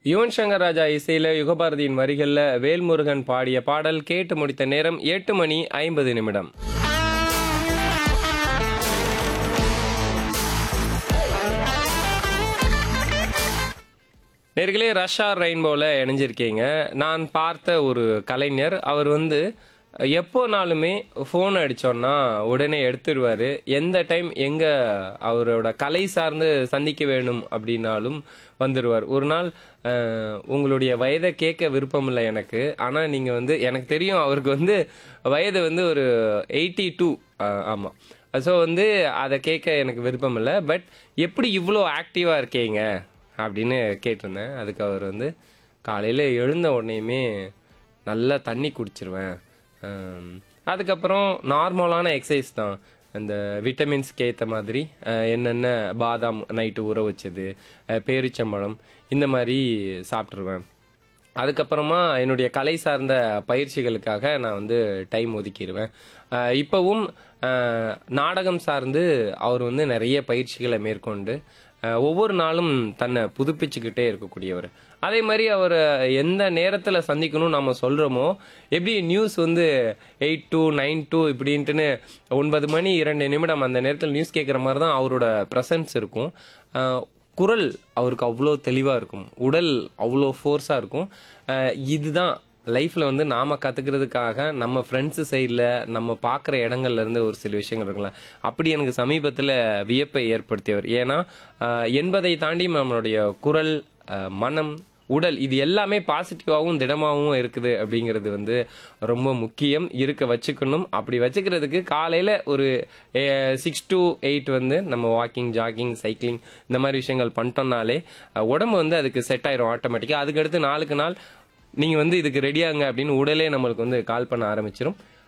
யுவன் சங்கர் ராஜா இசையில யுகபாரதியின் வரிகள்ல வேல்முருகன் பாடிய பாடல் கேட்டு முடித்த நேரம் எட்டு மணி ஐம்பது நிமிடம் நேர்களே ரஷ்யா ரெயின்போல இணைஞ்சிருக்கீங்க நான் பார்த்த ஒரு கலைஞர் அவர் வந்து எப்போனாலுமே ஃபோன் அடிச்சோன்னா உடனே எடுத்துடுவாரு எந்த டைம் எங்க அவரோட கலை சார்ந்து சந்திக்க வேணும் அப்படின்னாலும் வந்துடுவார் ஒரு நாள் அஹ், உங்களுடைய வயதை கேட்க விருப்பம் இல்லை எனக்கு ஆனால் நீங்கள் வந்து எனக்கு தெரியும் அவருக்கு வந்து வயது வந்து ஒரு எயிட்டி டூ ஆமாம் ஸோ வந்து அதை கேட்க எனக்கு விருப்பம் இல்லை பட் எப்படி இவ்வளோ ஆக்டிவாக இருக்கீங்க அப்படின்னு கேட்டிருந்தேன் அதுக்கு அவர் வந்து காலையில் எழுந்த உடனேயுமே நல்லா தண்ணி குடிச்சிருவேன் ஆம், அதுக்கப்புறம் நார்மலான எக்ஸசைஸ் தான் இந்த விட்டமின்ஸ்க்கு ஏற்ற மாதிரி அஹ், என்னென்ன பாதாம் நைட்டு ஊற வச்சது அஹ், பேரிச்சம்பழம் இந்த மாதிரி சாப்பிட்ருவேன் அதுக்கப்புறமா என்னுடைய கலை சார்ந்த பயிற்சிகளுக்காக நான் வந்து டைம் ஒதுக்கிடுவேன் அஹ் இப்பவும் அஹ், நாடகம் சார்ந்து அவர் வந்து நிறைய பயிற்சிகளை மேற்கொண்டு அஹ், ஒவ்வொரு நாளும் தன்னை புதுப்பிச்சுக்கிட்டே இருக்கக்கூடியவர் அதே மாதிரி அவர் எந்த நேரத்தில் சந்திக்கணும் நம்ம சொல்கிறோமோ எப்படி நியூஸ் வந்து எயிட் டூ நைன் டூ இப்படின்ட்டுன்னு ஒன்பது மணி இரண்டு நிமிடம் அந்த நேரத்தில் நியூஸ் கேட்குற மாதிரி தான் அவரோட ப்ரெசன்ஸ் இருக்கும் அஹ், குரல் அவருக்கு அவ்வளோ தெளிவாக இருக்கும் உடல் அவ்வளோ ஃபோர்ஸாக இருக்கும் அஹ் இதுதான் லைஃப்பில் வந்து நாம் கற்றுக்கிறதுக்காக நம்ம ஃப்ரெண்ட்ஸு சைடில் நம்ம பார்க்குற இடங்கள்ல இருந்து ஒரு சில விஷயங்கள் இருக்கலாம் அப்படி எனக்கு சமீபத்தில் வியப்பை ஏற்படுத்தியவர் ஏன்னா அஹ் எண்பதை தாண்டி நம்மளுடைய குரல் அஹ் மனம் உடல் இது எல்லாமே பாசிட்டிவாகவும் திடமாகவும் இருக்குது அப்படிங்கிறது வந்து ரொம்ப முக்கியம் இருக்க வச்சுக்கணும் அப்படி வச்சுக்கிறதுக்கு காலையில் ஒரு சிக்ஸ் to எயிட் வந்து நம்ம வாக்கிங் ஜாகிங் சைக்கிளிங் இந்த மாதிரி விஷயங்கள் பண்ணிட்டோம்னாலே அஹ், உடம்பு வந்து அதுக்கு செட் ஆயிரும் ஆட்டோமேட்டிக்காக அதுக்கடுத்து நாளுக்கு நாள் நீங்கள் வந்து இதுக்கு ரெடியாங்க அப்படின்னு உடலே நம்மளுக்கு வந்து கால் பண்ண ஆரம்பிச்சிடும்